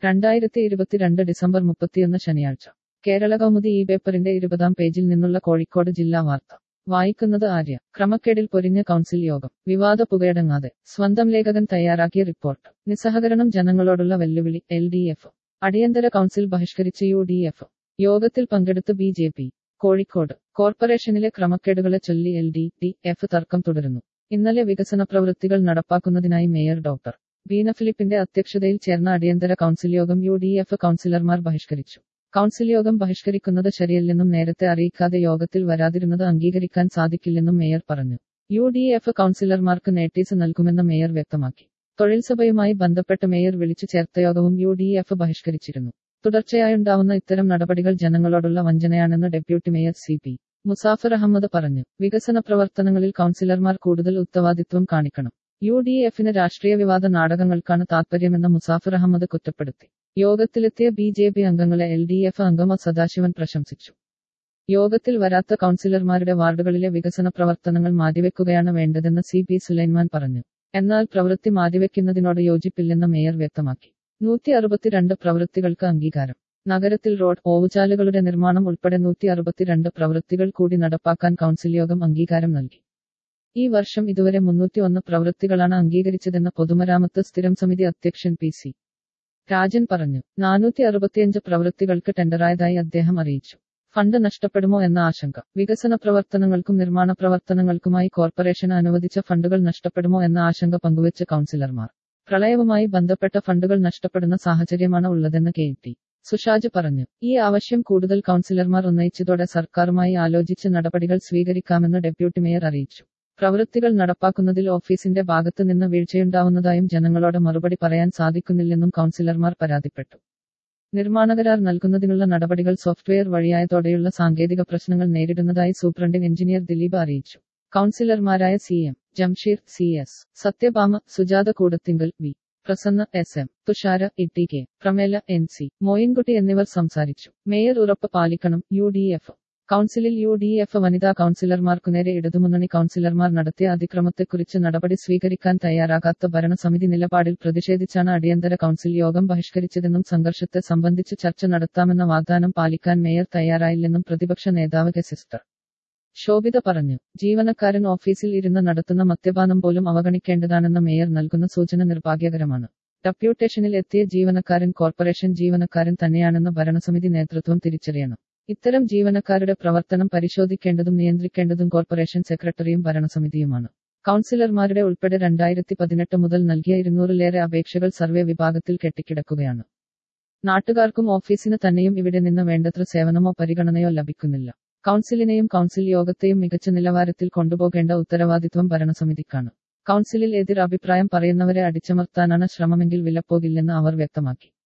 രണ്ടായിരത്തി ഇരുപത്തിരണ്ട് ഡിസംബർ മുപ്പത്തിയൊന്ന് ശനിയാഴ്ച കേരള കൗമുദി ഈ പേപ്പറിന്റെ ഇരുപതാം പേജിൽ നിന്നുള്ള കോഴിക്കോട് ജില്ലാ വാർത്ത വായിക്കുന്നത് ആര്യ ക്രമക്കേടിൽ പൊരിഞ്ഞ കൗൺസിൽ യോഗം വിവാദ പുകയടങ്ങാതെ സ്വന്തം ലേഖകൻ തയ്യാറാക്കിയ റിപ്പോർട്ട് നിസ്സഹകരണം ജനങ്ങളോടുള്ള വെല്ലുവിളി എൽ ഡി എഫ് അടിയന്തര കൗൺസിൽ ബഹിഷ്കരിച്ച് യു ഡി എഫ് യോഗത്തിൽ പങ്കെടുത്ത് ബി ജെ പി കോഴിക്കോട് കോർപ്പറേഷനിലെ ക്രമക്കേടുകളെ ചൊല്ലി എൽ ഡി ഡി എഫ് തർക്കം തുടരുന്നു ഇന്നലെ വികസന പ്രവൃത്തികൾ നടപ്പാക്കുന്നതിനായി മേയർ ഡോക്ടർ ബീന ഫിലിപ്പിന്റെ അധ്യക്ഷതയിൽ ചേർന്ന അടിയന്തര കൗൺസിൽ യോഗം യു ഡി എഫ് കൗൺസിലർമാർ ബഹിഷ്കരിച്ചു കൗൺസിൽ യോഗം ബഹിഷ്കരിക്കുന്നത് ശരിയല്ലെന്നും നേരത്തെ അറിയിക്കാതെ യോഗത്തിൽ വരാതിരുന്നത് അംഗീകരിക്കാൻ സാധിക്കില്ലെന്നും മേയർ പറഞ്ഞു യു ഡി എഫ് കൗൺസിലർമാർക്ക് നോട്ടീസ് നൽകുമെന്ന് മേയർ വ്യക്തമാക്കി തൊഴിൽ സഭയുമായി ബന്ധപ്പെട്ട് മേയർ വിളിച്ചു ചേർത്ത യോഗവും യു ഡി എഫ് ബഹിഷ്കരിച്ചിരുന്നു തുടർച്ചയായുണ്ടാവുന്ന ഇത്തരം നടപടികൾ ജനങ്ങളോടുള്ള വഞ്ചനയാണെന്ന് deputy mayor C P Muzaffar Ahmed പറഞ്ഞു വികസന പ്രവർത്തനങ്ങളിൽ കൗൺസിലർമാർ കൂടുതൽ ഉത്തരവാദിത്വം കാണിക്കണം യു ഡി എഫിന് രാഷ്ട്രീയ വിവാദ നാടകങ്ങൾക്കാണ് താൽപര്യമെന്ന് മുസാഫർ അഹമ്മദ് കുറ്റപ്പെടുത്തി യോഗത്തിലെത്തിയ ബി ജെ പി അംഗങ്ങളെ എൽ ഡി എഫ് അംഗം സദാശിവൻ പ്രശംസിച്ചു യോഗത്തിൽ വരാത്ത കൗൺസിലർമാരുടെ വാർഡുകളിലെ വികസന പ്രവർത്തനങ്ങൾ മാറ്റിവെക്കുകയാണ് വേണ്ടതെന്ന് സി പി സുലൈൻമാൻ പറഞ്ഞു എന്നാൽ പ്രവൃത്തി മാറ്റിവെക്കുന്നതിനോട് യോജിപ്പില്ലെന്ന് മേയർ വ്യക്തമാക്കി നൂറ്റി അറുപത്തിരണ്ട് പ്രവൃത്തികൾക്ക് അംഗീകാരം നഗരത്തിൽ റോഡ് ഓവുചാലുകളുടെ നിർമ്മാണം ഉൾപ്പെടെ നൂറ്റി അറുപത്തിരണ്ട് പ്രവൃത്തികൾ കൂടി നടപ്പാക്കാൻ കൗൺസിൽ യോഗം അംഗീകാരം നൽകി ഈ വർഷം ഇതുവരെ മുന്നൂറ്റി ഒന്ന് പ്രവൃത്തികളാണ് അംഗീകരിച്ചതെന്ന് പൊതുമരാമത്ത് സ്ഥിരം സമിതി അധ്യക്ഷൻ പി സി രാജൻ പറഞ്ഞു നാനൂറ്റി അറുപത്തിയഞ്ച് പ്രവൃത്തികൾക്ക് ടെൻഡറായതായി അദ്ദേഹം അറിയിച്ചു ഫണ്ട് നഷ്ടപ്പെടുമോ എന്ന ആശങ്ക വികസന പ്രവർത്തനങ്ങൾക്കും നിർമ്മാണ പ്രവർത്തനങ്ങൾക്കുമായി കോർപ്പറേഷന് അനുവദിച്ച ഫണ്ടുകൾ നഷ്ടപ്പെടുമോ എന്ന ആശങ്ക പങ്കുവച്ച് കൗൺസിലർമാർ പ്രളയവുമായി ബന്ധപ്പെട്ട ഫണ്ടുകൾ നഷ്ടപ്പെടുന്ന സാഹചര്യമാണ് ഉള്ളതെന്ന് കെ ടി സുഷാജ് പറഞ്ഞു ഈ ആവശ്യം കൂടുതൽ കൗൺസിലർമാർ ഉന്നയിച്ചതോടെ സർക്കാരുമായി ആലോചിച്ച് നടപടികൾ സ്വീകരിക്കാമെന്ന് ഡെപ്യൂട്ടി മേയർ അറിയിച്ചു പ്രവൃത്തികൾ നടപ്പാക്കുന്നതിൽ ഓഫീസിന്റെ ഭാഗത്ത് നിന്ന് വീഴ്ചയുണ്ടാവുന്നതായും ജനങ്ങളോട് മറുപടി പറയാൻ സാധിക്കുന്നില്ലെന്നും കൗൺസിലർമാർ പരാതിപ്പെട്ടു നിർമ്മാണ കരാർ നൽകുന്നതിനുള്ള നടപടികൾ സോഫ്റ്റ്വെയർ വഴിയായതോടെയുള്ള സാങ്കേതിക പ്രശ്നങ്ങൾ നേരിടുന്നതായി സൂപ്രണ്ടിംഗ് എഞ്ചിനീയർ ദിലീപ് അറിയിച്ചു കൗൺസിലർമാരായ C M Jamsheer C S Sathyabhama Sujatha Koodathinkal V Prasanna S M Thushara E K Pramela N C Moinkutty എന്നിവർ സംസാരിച്ചു മേയർ ഉറപ്പ് പാലിക്കണം യു ഡി എഫ് കൗൺസിലിൽ യു ഡി എഫ് വനിതാ കൗൺസിലർമാർക്കുനേരെ ഇടതുമുന്നണി കൗൺസിലർമാർ നടത്തിയ അതിക്രമത്തെക്കുറിച്ച് നടപടി സ്വീകരിക്കാൻ തയ്യാറാകാത്ത ഭരണസമിതി നിലപാടിൽ പ്രതിഷേധിച്ചാണ് അടിയന്തര കൗൺസിൽ യോഗം ബഹിഷ്കരിച്ചതെന്നും സംഘർഷത്തെ സംബന്ധിച്ച് ചർച്ച നടത്താമെന്ന വാഗ്ദാനം പാലിക്കാൻ മേയർ തയ്യാറായില്ലെന്നും പ്രതിപക്ഷ നേതാവ് കെ സിസ്റ്റർ ശോഭിത പറഞ്ഞു ജീവനക്കാരൻ ഓഫീസിൽ ഇരുന്ന് നടത്തുന്ന മദ്യപാനം പോലും അവഗണിക്കേണ്ടതാണെന്ന മേയർ നൽകുന്ന സൂചന നിർഭാഗ്യകരമാണ് ഡെപ്യൂട്ടേഷനിൽ എത്തിയ ജീവനക്കാരൻ കോർപ്പറേഷൻ ജീവനക്കാരൻ തന്നെയാണെന്ന് ഭരണസമിതി നേതൃത്വം തിരിച്ചറിയണം ഇത്തരം ജീവനക്കാരുടെ പ്രവർത്തനം പരിശോധിക്കേണ്ടതും നിയന്ത്രിക്കേണ്ടതും കോർപ്പറേഷൻ സെക്രട്ടറിയും ഭരണസമിതിയുമാണ് കൗൺസിലർമാരുടെ ഉൾപ്പെടെ രണ്ടായിരത്തി പതിനെട്ട് മുതൽ നൽകിയ ഇരുന്നൂറിലേറെ അപേക്ഷകൾ സർവേ വിഭാഗത്തിൽ കെട്ടിക്കിടക്കുകയാണ് നാട്ടുകാർക്കും ഓഫീസിന് തന്നെയും ഇവിടെ നിന്ന് വേണ്ടത്ര സേവനമോ പരിഗണനയോ ലഭിക്കുന്നില്ല കൗൺസിലിനെയും കൗൺസിൽ യോഗത്തെയും മികച്ച നിലവാരത്തിൽ കൊണ്ടുപോകേണ്ട ഉത്തരവാദിത്വം ഭരണസമിതിക്കാണ് കൗൺസിലിൽ എതിർ അഭിപ്രായം പറയുന്നവരെ അടിച്ചമർത്താനാണ് ശ്രമമെങ്കിൽ വിലപ്പോകില്ലെന്ന് അവർ വ്യക്തമാക്കി